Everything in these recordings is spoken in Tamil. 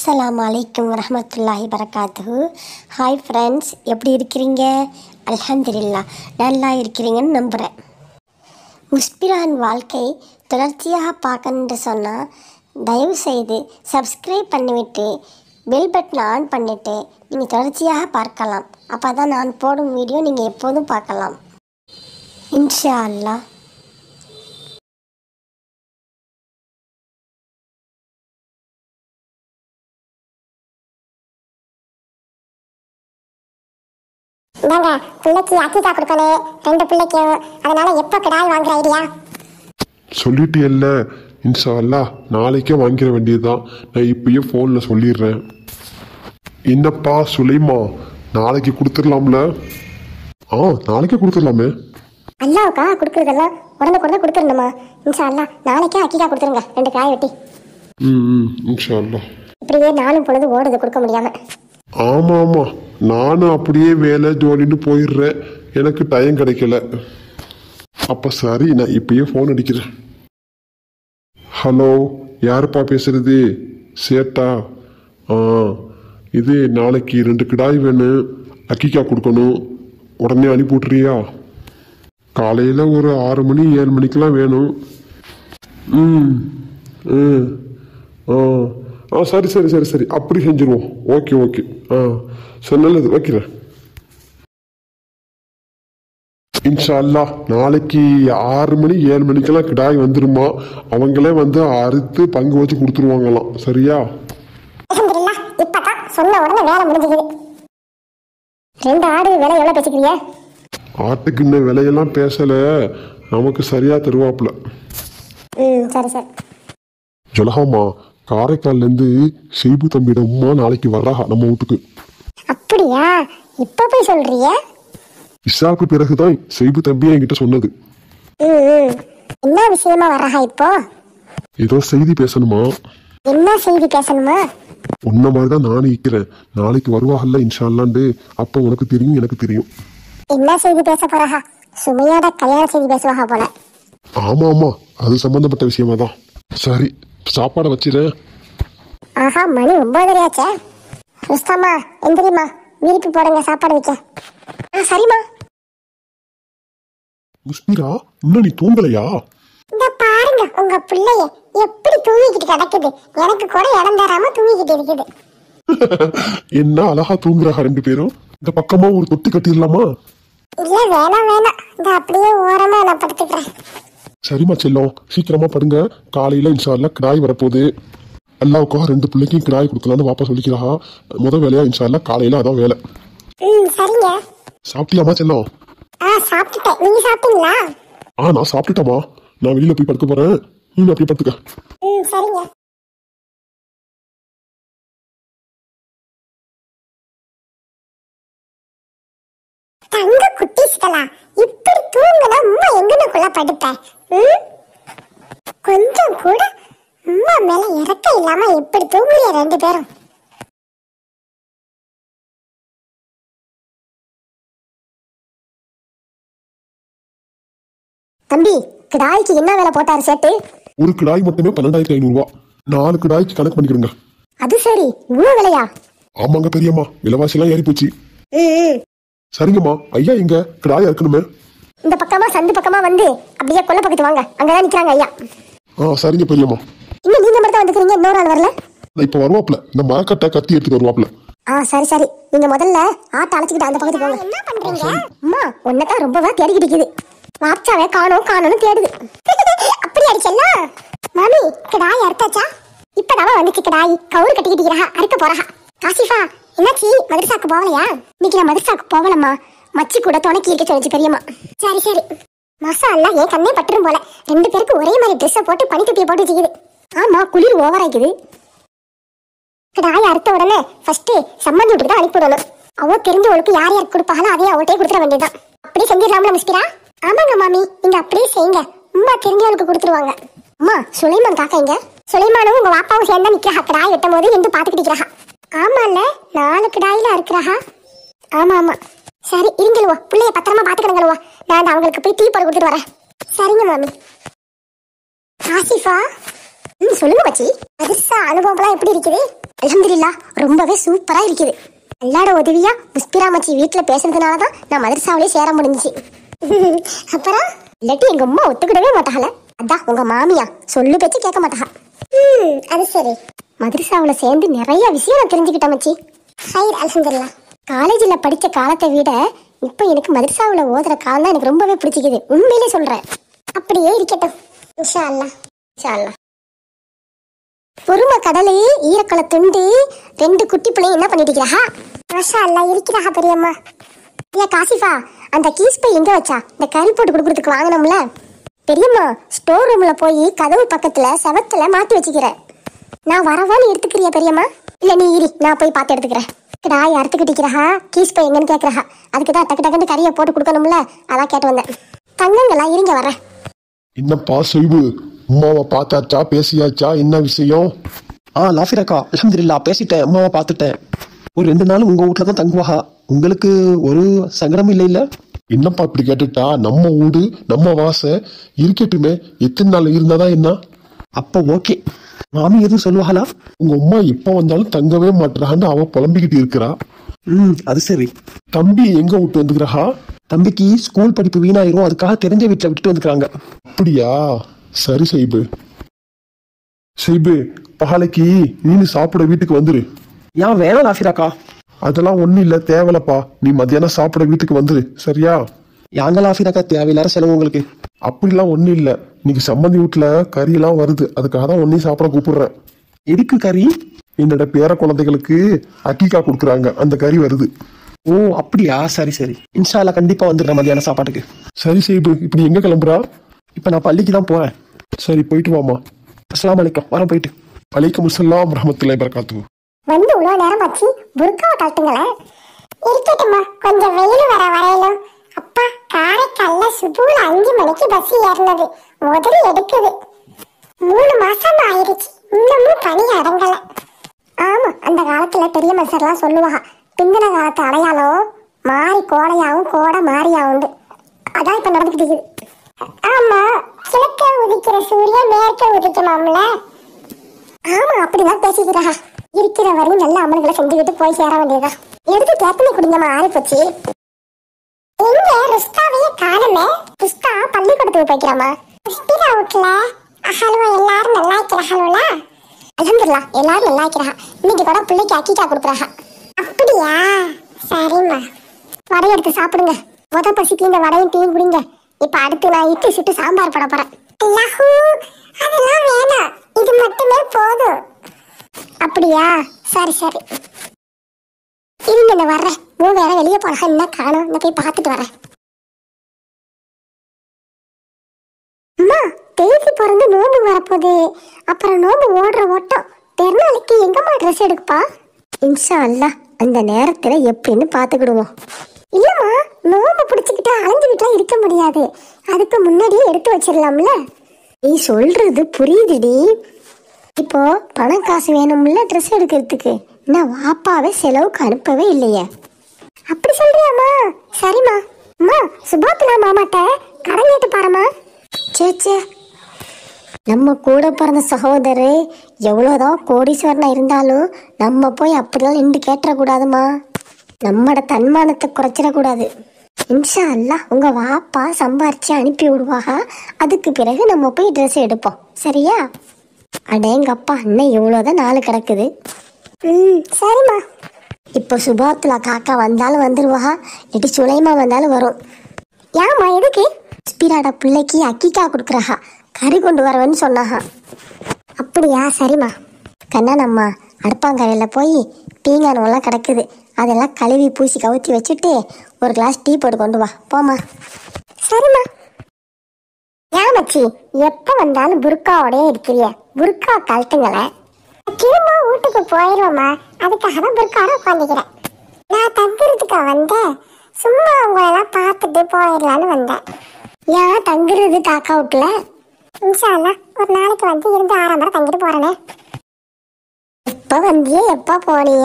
அஸ்ஸலாமு அலைக்கும் வரஹ்மத்துல்லாஹி வரகாத்துஹு ஹாய் ஃப்ரெண்ட்ஸ் எப்படி இருக்கிறீங்க அல்ஹம்துலில்லா நல்லா இருக்கிறீங்கன்னு நம்புகிறேன் முஸ்பிரான் வாழ்க்கை தொடர்ச்சியாக பார்க்கணுன்னு சொன்னால் தயவு செய்து சப்ஸ்கிரைப் பண்ணிவிட்டு பெல் பட்டனை ஆன் பண்ணிவிட்டு நீங்கள் தொடர்ச்சியாக பார்க்கலாம் அப்போ தான் நான் போடும் வீடியோ நீங்கள் எப்போதும் பார்க்கலாம் இன்ஷா அல்லாஹ் இந்தாங்க பிள்ளைக்கு அக்கிதா கொடுக்கணும் ரெண்டு பிள்ளைக்கும் அதனால எப்போ கிடாய் வாங்குற ஐடியா சொல்லிட்டு இல்ல இன்ஷா அல்லாஹ் நாளைக்கே வாங்கிட வேண்டியதுதான் நான் இப்பயே ஃபோனில் சொல்லிடுறேன் என்னப்பா சுலைமா நாளைக்கு கொடுத்துடலாம்ல ஆ நாளைக்கே கொடுத்துடலாமே அல்லாவுக்கா கொடுக்குறதெல்லாம் உடனுக்குடனே கொடுத்துருந்தோமா இன்ஷா அல்லா நாளைக்கே அக்கிதா கொடுத்துருங்க ரெண்டு காய் வெட்டி ம் ம் இன்ஷா அல்லாஹ் இப்படியே நாளும் பொழுது ஓடுது கொடுக்க முடியாம ஆமாம் ஆமாம் நானும் அப்படியே வேலை ஜோலின்னு போயிடுறேன் எனக்கு டைம் கிடைக்கல அப்போ சரி நான் இப்பயே ஃபோன் அடிக்கிறேன் ஹலோ யாருப்பா பேசுறது சேட்டா ஆ இது நாளைக்கு ரெண்டு கிடாய் வேணும் அக்கிக்கா கொடுக்கணும் உடனே அனுப்பி விட்றியா காலையில் ஒரு ஆறு மணி ஏழு மணிக்கெலாம் வேணும் ம் ம் ஆ ஆ சரி சரி சரி சரி அப்படி செஞ்சிருவோம் ஓகே ஓகே ஆ சரி நல்லது வைக்கிறேன் இன்ஷா அல்லாஹ் நாளைக்கு ஆறு மணி ஏழு மணிக்கெல்லாம் கிடாய் வந்துருமா அவங்களே வந்து அறுத்து பங்கு வச்சு கொடுத்துருவாங்களாம் சரியா அல்ஹம்துலில்லாஹ் இப்பதான் சொன்ன உடனே வேலை முடிஞ்சுக்குது ரெண்டு ஆடு விலை எவ்வளோ பேசிக்கிறீங்க ஆட்டுக்கு இன்னும் விலையெல்லாம் பேசல நமக்கு சரியா தருவாப்புல ம் சரி சரி ஜொலஹாமா காரைக்கால்லேருந்து ஷெய்பு தம்பியோட உமா நாளைக்கு வர்றாங்க நம்ம வீட்டுக்கு அப்படியா இப்போ போய் சொல்றிய இஷாவுக்கு பிறகுதான் ஷெய்பு தம்பியே என்கிட்ட சொன்னது ம் ம் என்ன விஷயமா வர்றா இப்போ ஏதோ செய்தி பேசணுமா என்ன செய்தி பேசணுமா உன்ன மாதிரி தான் நானும் இருக்கிறேன் நாளைக்கு வருவாகல்ல இன்ஷால்லாண்டு அப்போ உனக்கு தெரியும் எனக்கு தெரியும் என்ன செய்தி பேச போறா சுமையோட கல்யாண செய்தி பேசுவாங்க போல ஆமா ஆமா அது சம்பந்தப்பட்ட விஷயமா தான் சரி சாப்பாடை வச்சிடறேன் ஆஹா மணி ஒன்பதரை ஆச்சே ருஸ்தாமா எந்திரிம்மா விரிப்பு போடுங்க சாப்பாடு வைக்க ஆ சரிம்மா முஸ்மிரா இன்னும் நீ தூங்கலையா இந்த பாருங்க உங்க பிள்ளைய எப்படி தூங்கிக்கிட்டு கிடக்குது எனக்கு கூட இடம் தராம தூங்கிக்கிட்டு இருக்குது என்ன அழகா தூங்குறாங்க ரெண்டு பேரும் இந்த பக்கமா ஒரு தொட்டி கட்டிடலாமா இல்ல வேணாம் வேணாம் இந்த அப்படியே ஓரமா நான் படுத்துக்கிறேன் சரிம்மா செல்லம் சீக்கிரமா படுங்க காலையில இன்ஷால்லா கிடாய் வரப்போகுது அல்லாவுக்காக ரெண்டு பிள்ளைக்கும் கிடாய் கொடுக்கலான்னு வாப்பா சொல்லிக்கிறா முத வேலையா இன்ஷால்லா காலையில அதான் வேலை ம் சரிங்க சாப்பிட்டியாமா செல்லம் ஆ சாப்பிட்டுட்டேன் நீங்க சாப்பிட்டீங்களா ஆ நான் சாப்பிட்டுட்டேம்மா நான் வெளியில போய் படுக்க போறேன் நீ அப்படியே படுத்துக்க ம் சரிங்க தங்க குட்டீஸ்களா இப்படி தூங்கினா அம்மா எங்கனக்குள்ள படுப்பேன் ம்? கொஞ்சம் கூட அம்மா மேல இறக்க இல்லாம எப்படி தூங்குறிய ரெண்டு பேரும் தம்பி கிடாய்க்கு என்ன வேலை போட்டாரு சேட்டு ஒரு கிடாய் மட்டுமே பன்னெண்டாயிரத்தி ஐநூறுரூவா நாலு கிடாய்க்கு கணக்கு பண்ணிக்கிடுங்க அது சரி இவ்வளவு விலையா ஆமாங்க பெரியம்மா விலைவாசிலாம் ஏறி போச்சு ம் சரிங்கம்மா ஐயா எங்க கிடாயா இருக்கணுமே இந்த பக்கமா சந்து பக்கமா வந்து அப்படியே கொல்ல பக்கத்து வாங்க அங்கதான் நிக்கிறாங்க ஐயா ஆ சரிங்க பெரியம்மா இன்னும் நீங்க மட்டும் வந்துக்கிறீங்க இன்னொரு ஆள் வரல நான் இப்போ வருவாப்ல இந்த மரக்கட்டை கத்தி எடுத்துட்டு வருவாப்ல ஆ சரி சரி நீங்க முதல்ல ஆட்டை அழைச்சிக்கிட்டு அந்த பக்கத்துக்கு போங்க என்ன பண்றீங்க அம்மா உன்னதான் ரொம்பவா தேடிக்கிட்டு இருக்குது வாப்சாவே காணோம் காணோம்னு தேடுது அப்படி அடிச்சல்ல மாமி கிடாய் அறுத்தாச்சா இப்பதான் வந்துச்சு கிடாய் கவுரு கட்டிக்கிட்டு அறுக்க போறா காசிஃபா என்னாச்சு மதரசாக்கு போகலையா இன்னைக்கு நான் மதரசாக்கு போகலம்மா மச்சி கூட துணைக்கி இருக்க சொல்லிச்சு பெரியம்மா சரி சரி மசா அல்ல என் கண்ணே பட்டுரும் போல ரெண்டு பேருக்கு ஒரே மாதிரி ட்ரெஸ்ஸை போட்டு பனி தொப்பியை போட்டு வச்சுக்குது ஆமா குளிர் ஓவராக்குது கிடாய் அறுத்த உடனே ஃபர்ஸ்ட் சம்மந்தி வீட்டுக்கு தான் அனுப்பிவிடணும் அவ தெரிஞ்சவளுக்கு யார் யாருக்கு கொடுப்பாங்களோ அதே அவள்கிட்டே கொடுத்துட வேண்டியதுதான் அப்படியே செஞ்சிடலாம்ல மிஸ்பிரா ஆமாங்க மாமி நீங்க அப்படியே செய்யுங்க அம்மா தெரிஞ்சவளுக்கு கொடுத்துருவாங்க அம்மா சுலைமான் காக்கா இங்க சுலைமானும் உங்க வாப்பாவும் சேர்ந்தா நிக்கிறா கிடாய் வெட்டும் போது நின்று பாத்துக்கிட்டு இருக்கிறா ஆமால நாலு கிடாயில இருக்கிறாஹா ஆமா ஆமா சரி இருங்களுவா பிள்ளைய பத்திரமா பாத்துக்கிடுங்களுவா நான் அந்த அவங்களுக்கு போய் டீ போட கொடுத்துட்டு வரேன் சரிங்க மாமி ஆசிஃபா ம் சொல்லுங்க மச்சி அதிர்ஷ்ட அனுபவம்லாம் எப்படி இருக்குது அல்ஹம்துலில்லாஹ் ரொம்பவே சூப்பரா இருக்குது எல்லாரோட உதவியா முஸ்பிரா மச்சி வீட்டுல பேசுனதுனால தான் நான் மதரசாவிலே சேர முடிஞ்சுச்சு அப்புறம் இல்லாட்டி எங்க அம்மா ஒத்துக்கிடவே மாட்டாங்கல அதான் உங்க மாமியா சொல்லு பேச்சு கேட்க மாட்டாங்க ம் அது சரி மதரசாவுல சேர்ந்து நிறைய விஷயம் நான் தெரிஞ்சுக்கிட்டேன் மச்சி ஹைர் அல்ஹம்துலில்லாஹ் காலேஜில் படிச்ச காலத்தை விட இப்போ எனக்கு மதரசாவுல ஓதுற காலம் தான் எனக்கு ரொம்பவே பிடிச்சிக்குது உண்மையிலே சொல்றேன் அப்படியே இருக்கட்டும் இன்ஷா அல்லாஹ் இன்ஷா அல்லாஹ் பொறுமை கடலு ஈரக்கொலை துண்டு ரெண்டு குட்டி பிள்ளைங்க என்ன பண்ணிட்டு இருக்கிறா மாஷா அல்லா இருக்கிறா பெரியம்மா ஏ காசிஃபா அந்த கீஸ் பை எங்க வச்சா இந்த கறி போட்டு கொடுக்கறதுக்கு வாங்கினோம்ல பெரியம்மா ஸ்டோர் ரூம்ல போய் கதவு பக்கத்துல செவத்துல மாட்டி வச்சுக்கிறேன் நான் வரவான்னு எடுத்துக்கிறியா பெரியம்மா இல்ல நீ இரு நான் போய் பார்த்து எடுத்துக்கிறேன் கிடாய் அறுத்துக்கிட்டிக்கிறா கீஸ் பை எங்கன்னு கேக்குறா அதுக்கு தான் டக்கு டக்குன்னு கறியை போட்டு கொடுக்கணும்ல அதான் கேட்டு வந்தேன் தங்கங்களா இருங்க வரேன் என்னப்பா செய்வு அம்மாவை பார்த்தாச்சா பேசியாச்சா என்ன விஷயம் ஆ லாஃபிரக்கா அல்ஹம்துலில்லா பேசிட்டேன் அம்மாவை பார்த்துட்டேன் ஒரு ரெண்டு நாள் உங்க வீட்ல தான் தங்குவாஹா உங்களுக்கு ஒரு சங்கடமும் இல்லை இல்ல என்னப்பா இப்படி கேட்டுட்டா நம்ம வீடு நம்ம வாசை இருக்கட்டுமே எத்தனை நாள் இருந்தாதான் என்ன அப்போ ஓகே மாமி எதுவும் சொல்லுவாங்களா உங்க அம்மா எப்ப வந்தாலும் தங்கவே மாட்டுறான்னு அவ புலம்பிக்கிட்டு இருக்கிறா ம் அது சரி தம்பி எங்க விட்டு வந்துக்கிறா தம்பிக்கு ஸ்கூல் படிப்பு வீணாயிரும் அதுக்காக தெரிஞ்ச வீட்டில் விட்டுட்டு வந்துக்கிறாங்க அப்படியா சரி செய்பு செய்பு பகலைக்கு நீனு சாப்பிட வீட்டுக்கு வந்துரு ஏன் வேணாம் லாஃபிராக்கா அதெல்லாம் ஒண்ணும் இல்ல தேவலப்பா நீ மத்தியானம் சாப்பிட வீட்டுக்கு வந்துரு சரியா யாங்க லாஃபிராக்கா தேவையில்லாத செலவு உங்களுக்கு அப்படிலாம் ஒண்ணும் இல்ல இன்னைக்கு சம்மந்தி வீட்டுல கறி எல்லாம் வருது அதுக்காக தான் ஒன்னையும் சாப்பிட கூப்பிடுறேன் எதுக்கு கறி என்னோட பேர குழந்தைகளுக்கு அக்கிக்கா கொடுக்குறாங்க அந்த கறி வருது ஓ அப்படியா சரி சரி இன்ஷால்லா கண்டிப்பா வந்துடுறேன் மத்தியான சாப்பாட்டுக்கு சரி செய்பு இப்ப நீ எங்க கிளம்புறா இப்போ நான் பள்ளிக்கு தான் போறேன் சரி போயிட்டு வாமா அஸ்ஸலாமு அலைக்கும் வரேன் போயிட்டு அலைக்கும் அஸ்ஸலாம் ரஹமத்துல்லாஹி பரகாத்து வந்து இவ்வளோ நேரம் ஆச்சு புர்காவை கழட்டுங்களேன் இருக்கட்டும்மா கொஞ்சம் வெயில் வர வரையிலும் அப்பா காரைக்கால்ல சுபூல அஞ்சு மணிக்கு பஸ் ஏறினது முதல்ல எடுக்குது மூணு மாசம் ஆயிருச்சு இன்னமும் பனி அடங்கல ஆமா அந்த காலத்துல பெரிய மனுஷர்லாம் சொல்லுவாங்க பிந்தின காலத்து அடையாளம் மாறி கோடையாவும் கோடை மாறியாவும் அதான் இப்ப நடந்துக்கிட்டு இருக்குது ஆமா கிழக்க உதிக்கிற சூரியன் மேற்க உதிக்குமாம்ல ஆமா அப்படிதான் பேசிக்கிறா இருக்கிற வரையும் நல்ல அமல்களை செஞ்சுக்கிட்டு போய் சேர வேண்டியதா எடுத்து தேத்தனை குடிங்கம்மா ஆறி போச்சு எங்க ருஸ்தாவையே காணுமே ருஸ்தா பள்ளிக்கூடத்துக்கு போய்க்கிறாமா ருஸ்திரா வீட்டுல அஹல்வா எல்லாரும் நல்லா இருக்கிறாங்களா அலமதுல்லா எல்லாரும் நல்லா இருக்கிறா இன்னைக்கு கூட பிள்ளைக்கு அக்கீக்கா கொடுக்குறாங்க அப்படியா சரிம்மா வடை எடுத்து சாப்பிடுங்க முத பசிக்கு இந்த வடையும் டீ குடிங்க இப்ப அடுத்து நான் இட்லி சுட்டு சாம்பார் போட போறேன் லஹு, அதெல்லாம் வேணாம் இது மட்டுமே போதும் அப்படியா சரி சரி இருங்க நான் வர்றேன் மூ வேற வெளியே போனா என்ன காணும் நான் போய் பார்த்துட்டு வரேன் அம்மா தேதி பிறந்து நோம்பு வரப்போகுது அப்புறம் நோம்பு ஓடுற ஓட்டம் பெருநாளைக்கு எங்கம்மா ட்ரெஸ் எடுப்பா இன்ஷா அல்லாஹ் அந்த நேரத்துல எப்படின்னு பார்த்துக்கிடுவோம் இல்லம்மா நோம்பு பிடிச்சிக்கிட்டு அலைஞ்சுக்கிட்டுலாம் இருக்க முடியாது அதுக்கு முன்னாடியே எடுத்து வச்சிடலாம்ல நீ சொல்றது புரியுதுடி இப்போ பணம் காசு வேணும்ல ட்ரெஸ் எடுக்கிறதுக்கு நான் வாப்பாவே செலவுக்கு அனுப்பவே இல்லையே அப்படி சொல்றியாம்மா சரிம்மா அம்மா சுபாத்னா மாமாட்ட கடன் கேட்டு பாருமா சே சே நம்ம கூட பிறந்த சகோதரர் எவ்வளோதான் கோடீஸ்வரனா இருந்தாலும் நம்ம போய் அப்படிலாம் நின்று கேட்டுறக்கூடாதுமா நம்மட தன்மானத்தை குறைச்சிடக்கூடாது இன்ஷா அல்லாஹ் உங்க வாப்பா சம்பாரிச்சு அனுப்பி விடுவாங்க அதுக்கு பிறகு நம்ம போய் ட்ரெஸ் எடுப்போம் சரியா அடேங்கப்பா அண்ணன் இவ்வளோதான் நாள் கிடக்குது ம் சரிம்மா இப்போ சுபாத்துலா காக்கா வந்தாலும் வந்துருவா இடி சுலைமா வந்தாலும் வரும் ஏம்மா எதுக்கு ஸ்பிராட பிள்ளைக்கு அக்கிக்கா கொடுக்குறாஹா கறி கொண்டு வரவன்னு சொன்னாஹா அப்படியா சரிம்மா கண்ணானம்மா அடுப்பாங்கரையில் போய் பீங்கானெல்லாம் கிடக்குது அதெல்லாம் கழுவி பூசி கவுத்தி வச்சுட்டு ஒரு கிளாஸ் டீ போட்டு கொண்டு வா போம்மா சரிம்மா ஏன் மச்சி எப்ப வந்தாலும் புர்காவோடய இருக்கிறிய புர்கா கழட்டுங்களேன் திரும்ப வீட்டுக்கு போயிருவோமா அதுக்காக தான் புர்காவோட உட்காந்துக்கிறேன் நான் தங்குறதுக்கா வந்தேன் சும்மா உங்களெல்லாம் பார்த்துட்டு போயிடலான்னு வந்தேன் ஏன் தங்குறது காக்கா வீட்டுல இன்ஷால்லா ஒரு நாளைக்கு வந்து இருந்து ஆறாம் வரை தங்கிட்டு போறேனே எப்ப வந்தியே எப்ப போனீங்க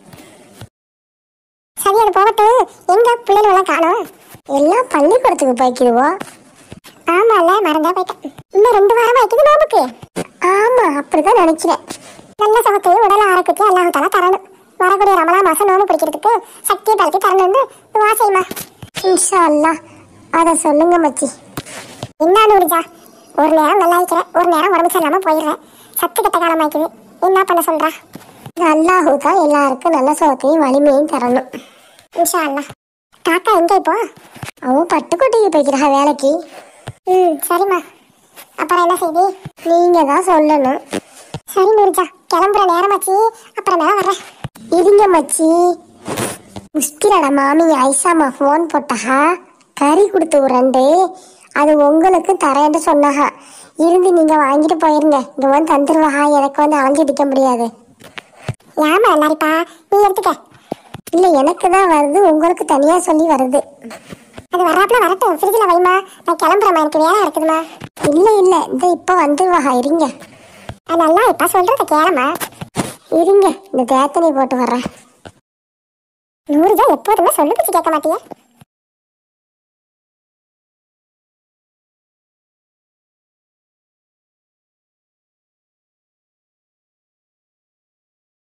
சரி அது போகட்டும் எங்க பிள்ளைகள் எல்லாம் காணோம் எல்லாம் பள்ளிக்கூடத்துக்கு போய்க்கிடுவோம் ஆமால மறந்தா போயிட்டேன் இன்னும் ரெண்டு வாரம் ஆயிக்குது நோம்புக்கு ஆமா அப்படிதான் நினைக்கிறேன் நல்ல சமத்து உடல் ஆரோக்கியத்தை பலத்தையும் அல்லாஹ் தலா தரணும் வரக்கூடிய ரமலா மாசம் நோம்பு பிடிக்கிறதுக்கு சக்தியை பலத்தை தரணும்னு துவா செய்யுமா இன்ஷா அல்லாஹ் அதை சொல்லுங்க மச்சி என்ன நூறுஜா ஒரு நேரம் நல்லா இருக்கிறேன் ஒரு நேரம் உடம்பு சரியில்லாம போயிடுறேன் சத்து கெட்ட காலமாக்குது என்ன பண்ண சொல்றா அல்லாஹு தான் எல்லாருக்கும் நல்ல சுகத்தையும் வலிமையும் தரணும் இன்ஷா அல்லாஹ் காக்கா எங்க இப்போ அவன் பட்டுக்கோட்டைக்கு போய்க்கிறா வேலைக்கு ம் சரிம்மா அப்புறம் என்ன செய்தி நீங்க தான் சொல்லணும் சரி நூறுஜா கிளம்புற நேரமாச்சு அப்புறமேல வர்றேன் இருங்க மச்சி முஸ்கிலோட மாமி ஐசாமா ஃபோன் போட்டாஹா கறி கொடுத்து ரெண்டு அது உங்களுக்கு தரேன்னு சொன்னாஹா இருந்து நீங்க வாங்கிட்டு போயிருங்க இங்க வந்து தந்துருவாஹா எனக்கு வந்து அலைஞ்சு அடிக்க முடியாது ஏமா எல்லாரிப்பா நீ எடுத்துக்க இல்ல எனக்கு தான் வருது உங்களுக்கு தனியா சொல்லி வருது அது வராப்புல வரட்டும் ஃப்ரிட்ஜில் வைமா நான் கிளம்புறேம்மா எனக்கு வேலை இருக்குதுமா இல்ல இல்ல இந்த இப்ப வந்துருவாஹா இருங்க அதெல்லாம் இப்ப சொல்றத கேளமா இருங்க இந்த தேத்தனை போட்டு வர்றேன் நூறு தான் எப்போதுமே சொல்லு பிச்சு கேட்க மாட்டியே